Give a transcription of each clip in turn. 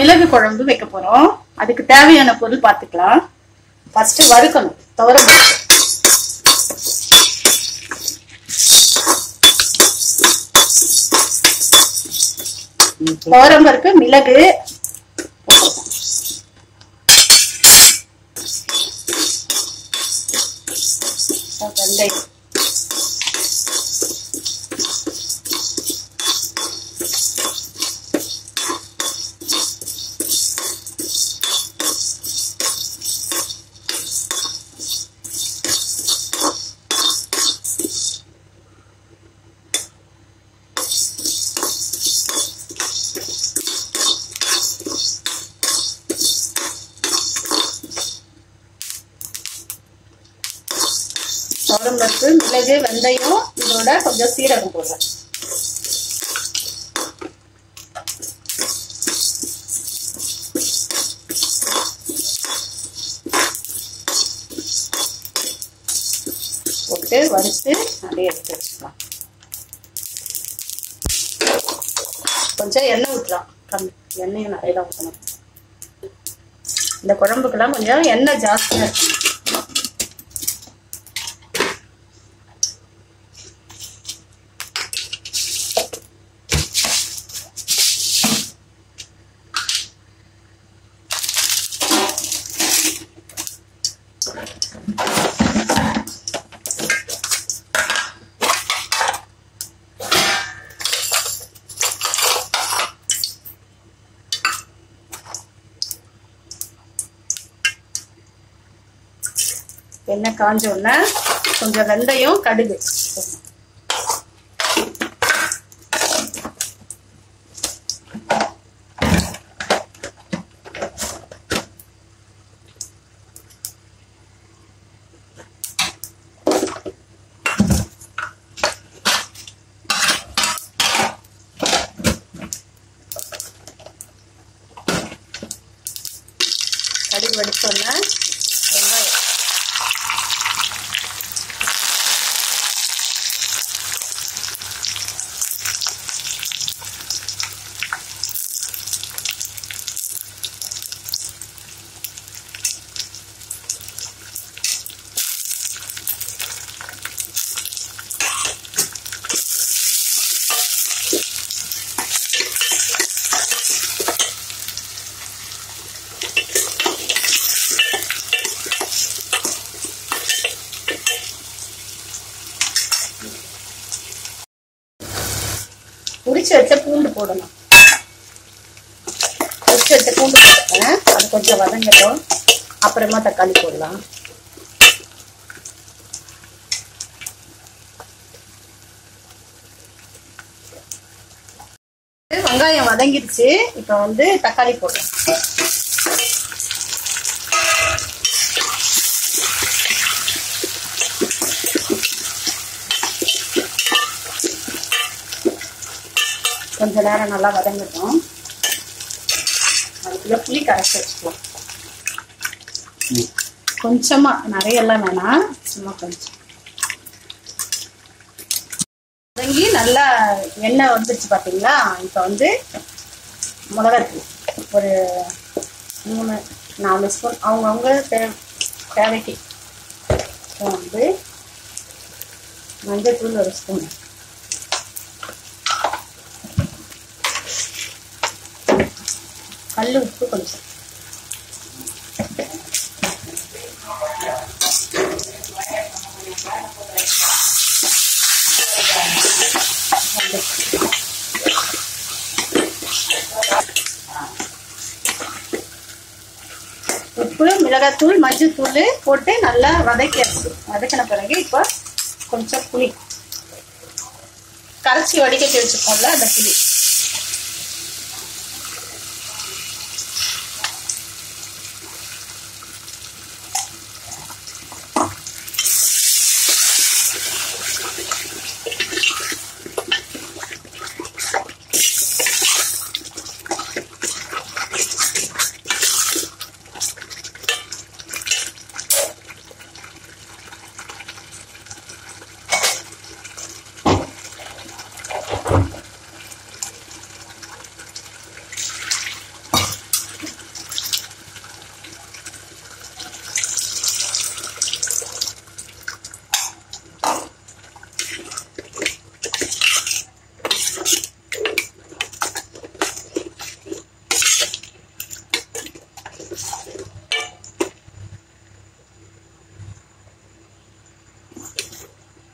மிளகு குழம்பு வைக்க போறோம் அதுக்கு தேவையான பொருள் பார்த்துக்கலாம் ஃபர்ஸ்ட் வறுக்கணும் துவரம் துவரம் பருப்பு மிளகு வெந்தயம் துவரம் பருப்பு மிளகு வெந்தயம் இதோட கொஞ்சம் சீரகம் போடுறேன் போட்டு வறுத்து அப்படியே எடுத்து வச்சுக்கலாம் கொஞ்சம் எண்ணெய் ஊற்றலாம் கம்மி எண்ணெயும் நிறைய தான் ஊற்றணும் இந்த குழம்புக்கெல்லாம் கொஞ்சம் எண்ணெய் ஜாஸ்தியாக இருக்கணும் எண்ணெய் காஞ்ச உடனே கொஞ்சம் வெந்தயம் கடுகு கடுகு வெடிச்சோடனே வெங்காயம் உரிச்சு வச்ச பூண்டு போடணும் உரிச்சு வச்ச பூண்டு போட்டுட்டேன் அது கொஞ்சம் வதங்கட்டும் அப்புறமா தக்காளி போடலாம் வெங்காயம் வதங்கிடுச்சு இப்போ வந்து தக்காளி போடுறேன் கொஞ்ச நேரம் நல்லா வதங்கட்டும் அதுக்குள்ள புளி கரைச்சி வச்சுக்கலாம் கொஞ்சமா நிறைய எல்லாம் வேணாம் சும்மா கொஞ்சம் வதங்கி நல்லா எண்ணெய் வந்துருச்சு பார்த்தீங்களா இப்போ வந்து மிளகாத்தூள் ஒரு மூணு நாலு ஸ்பூன் அவங்கவுங்க தே தேவைக்கு இப்போ வந்து மஞ்சள் ஒரு ஸ்பூன் கல் உப்பு கொஞ்சம் உப்பு மிளகாத்தூள் மஞ்சள் தூள் போட்டு நல்லா வதக்கியாச்சு வதக்கின பிறகு இப்போ கொஞ்சம் புளி கரைச்சி வடிகட்டி வச்சுக்கோம்ல அந்த புளி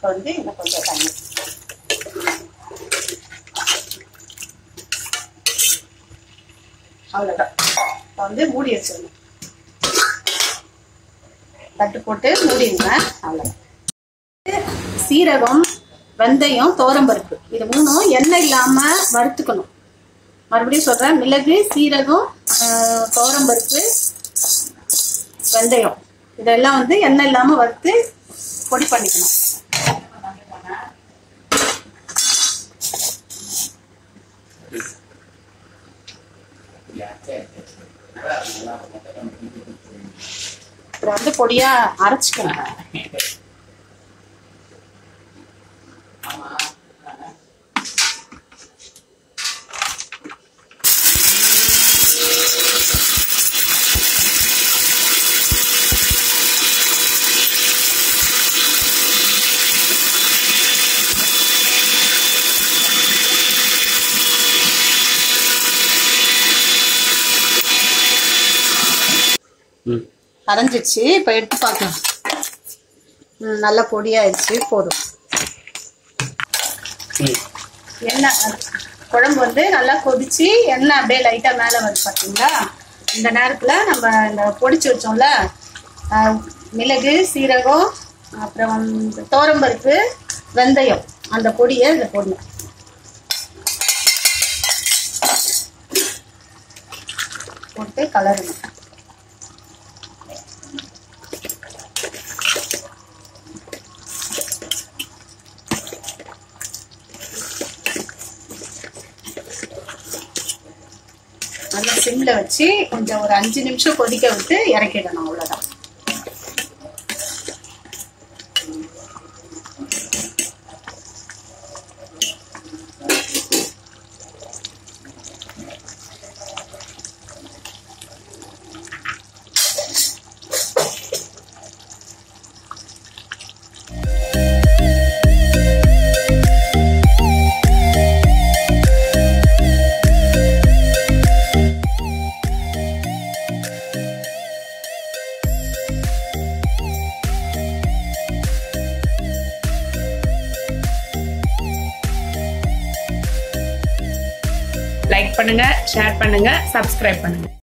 இப்போ வந்து இன்னும் கொஞ்சம் தண்ணி அவ்வளோதான் இப்போ வந்து மூடி வச்சிடணும் தட்டு போட்டு மூடிடுங்க அவ்வளோதான் சீரகம் வெந்தயம் தோரம்பருப்பு இது மூணும் எண்ணெய் இல்லாமல் வறுத்துக்கணும் மறுபடியும் சொல்கிறேன் மிளகு சீரகம் ஆஹ், துவரம்பருப்பு வெந்தயம் இதெல்லாம் வந்து எண்ணெய் இல்லாமல் வறுத்து பொடி பண்ணிக்கணும் அப்புறம் வந்து பொடியாக அரைச்சிக்கணும் ம் அரைஞ்சிச்சு இப்போ எடுத்து பார்க்கலாம் ம், நல்லா பொடியாயிடுச்சு போதும் ம் எண்ணெய் அது, குழம்பு வந்து நல்லா கொதிச்சு எண்ணெய் அப்படியே லைட்டாக மேலே வருது பார்த்தீங்களா இந்த நேரத்தில் நம்ம இந்த பொடிச்சு வச்சோம்ல ஆஹ், மிளகு சீரகம் அப்புறம் வந்து தோரம்பருப்பு வெந்தயம் அந்த பொடியை இதில் போடணும் போட்டு கலரணும் நல்லா சிம்ல வச்சு கொஞ்சம் ஒரு அஞ்சு நிமிஷம் கொதிக்க விட்டு இறக்கிடணும் அவ்வளவுதான் லைக் பண்ணுங்க ஷேர் பண்ணுங்க சப்ஸ்கிரைப் பண்ணுங்க